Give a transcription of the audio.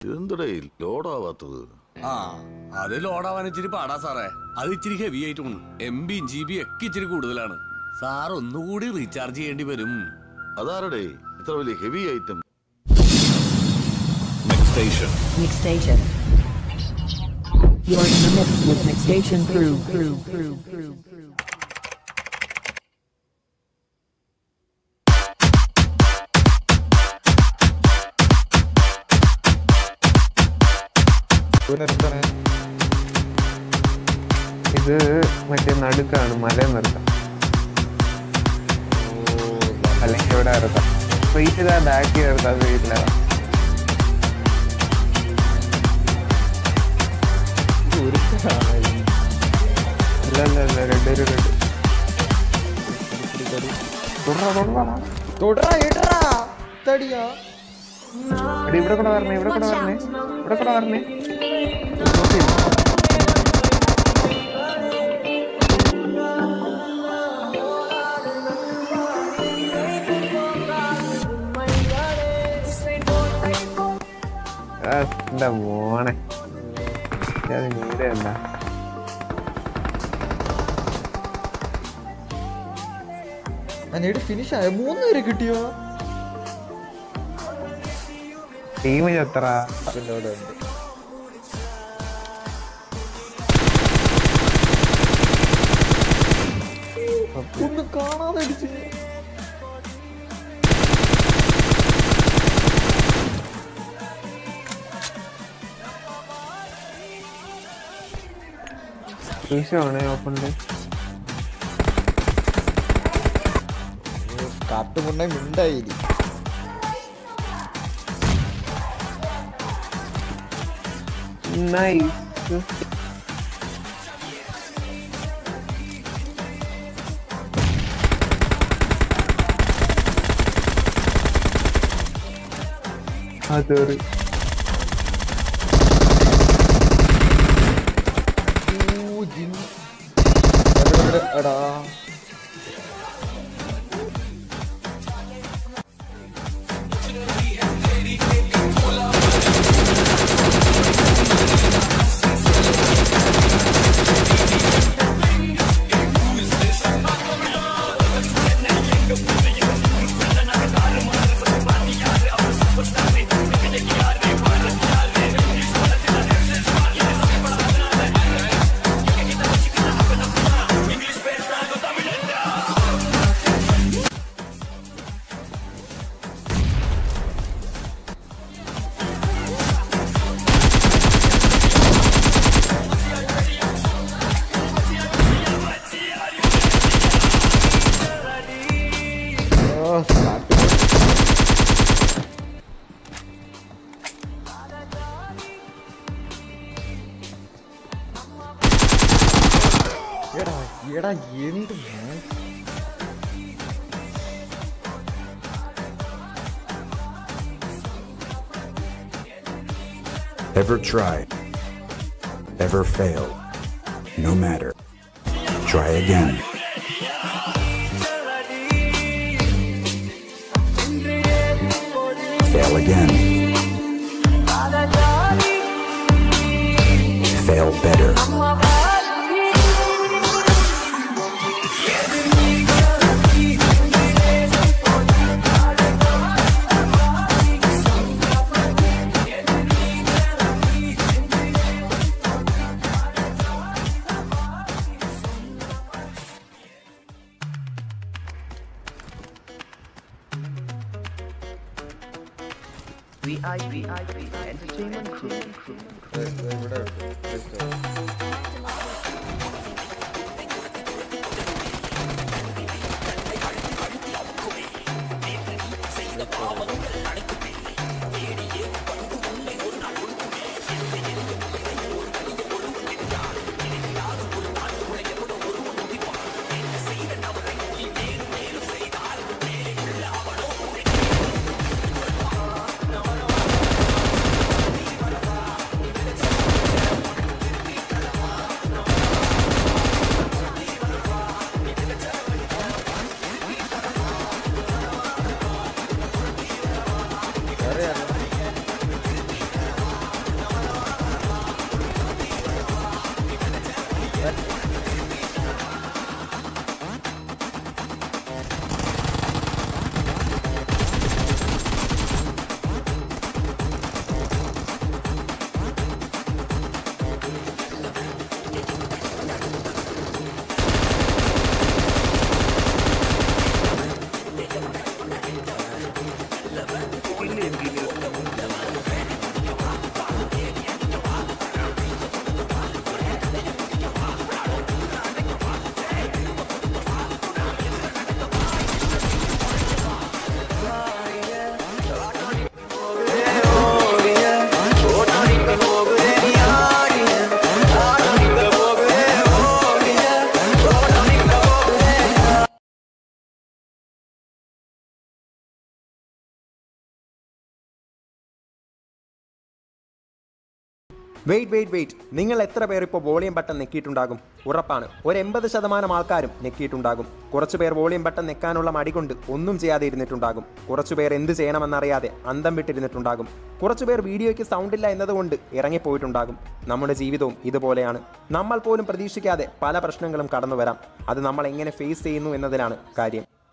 ഇതെന്തടേ ലോഡാവാത്തത് ആ അത് ലോഡാവാൻ ഇച്ചിരി പാടാ സാറേ അത് ഇച്ചിരി ഹെവി ആയിട്ടുണ്ട് എം ബിയും ജി ബി ഒക്കെ ഇച്ചിരി കൂടുതലാണ് സാർ ഒന്നുകൂടി റീചാർജ് ചെയ്യേണ്ടി വരും അതാരടേ ഇത്ര വലിയ heavy item Next station. Mix Station. You're in the mix with Mix Station Crew. Crew. Crew. Crew. Crew. നിർത്തണേ ഇത് മറ്റേ നടുക്കാണ് മല നിർത്താം അല്ലെങ്കിൽ ഇവിടെ ഇറക്കാം സ്ട്രീറ്റ് ഇതാ ബാക്കി ഇറക്കാം സ്ട്രീറ്റില അല്ല അല്ല അല്ല രണ്ട് ഒരു രണ്ട് തുടരാ തുടരാ തൊടറാ ഇടറാ തടിയാ എടി ഇവിടെ കൂടെ വരണേ ഇവിടെ കൂടെ വരണേ ഇവിടെ കൂടെ വരണേ എന്താ മോനെ അത് നീടെ എന്താ നേടി ഫിനിഷ് ആയ മൂന്ന് പേര് കിട്ടിയോ ടീം എത്ര പിന്നോട് ഉണ്ട് ഒന്ന് കാണാതെ അടിച്ച് ഈശോണേ ഓപ്പണില് കാട്ടുമുണ്ണ മിണ്ടായിരി നൈസ് അതൊരു എടാ ഓ, കാട്ടുമുണ്ണ. എടാ എടാ എന്ത് man. Ever try? Ever fail? No matter. Try again. Fail again. Fail better. ഇവിടെ ഉണ്ട്. Just one. Wait wait wait നിങ്ങൾ എത്ര പേർ ഇപ്പോൾ വോളിയം ബട്ടൺ നെക്കിയിട്ടുണ്ടാകും ഉറപ്പാണ് ഒരു എൺപത് ശതമാനം ആൾക്കാരും നെക്കിയിട്ടുണ്ടാകും കുറച്ചു പേർ വോളിയം ബട്ടൺ നെക്കാനുള്ള മടി കൊണ്ട് ഒന്നും ചെയ്യാതെ ഇരുന്നിട്ടുണ്ടാകും കുറച്ചു പേർ എന്ത് ചെയ്യണമെന്നറിയാതെ അന്തം വിട്ടിരുന്നിട്ടുണ്ടാകും കുറച്ചു പേർ വീഡിയോയ്ക്ക് സൗണ്ട് ഇല്ല എന്നതുകൊണ്ട് ഇറങ്ങിപ്പോയിട്ടുണ്ടാകും നമ്മുടെ ജീവിതവും ഇതുപോലെയാണ് നമ്മൾ പോലും പ്രതീക്ഷിക്കാതെ പല പ്രശ്നങ്ങളും കടന്നു വരാം അത് നമ്മൾ എങ്ങനെ ഫേസ് ചെയ്യുന്നു എന്നതിലാണ് കാര്യം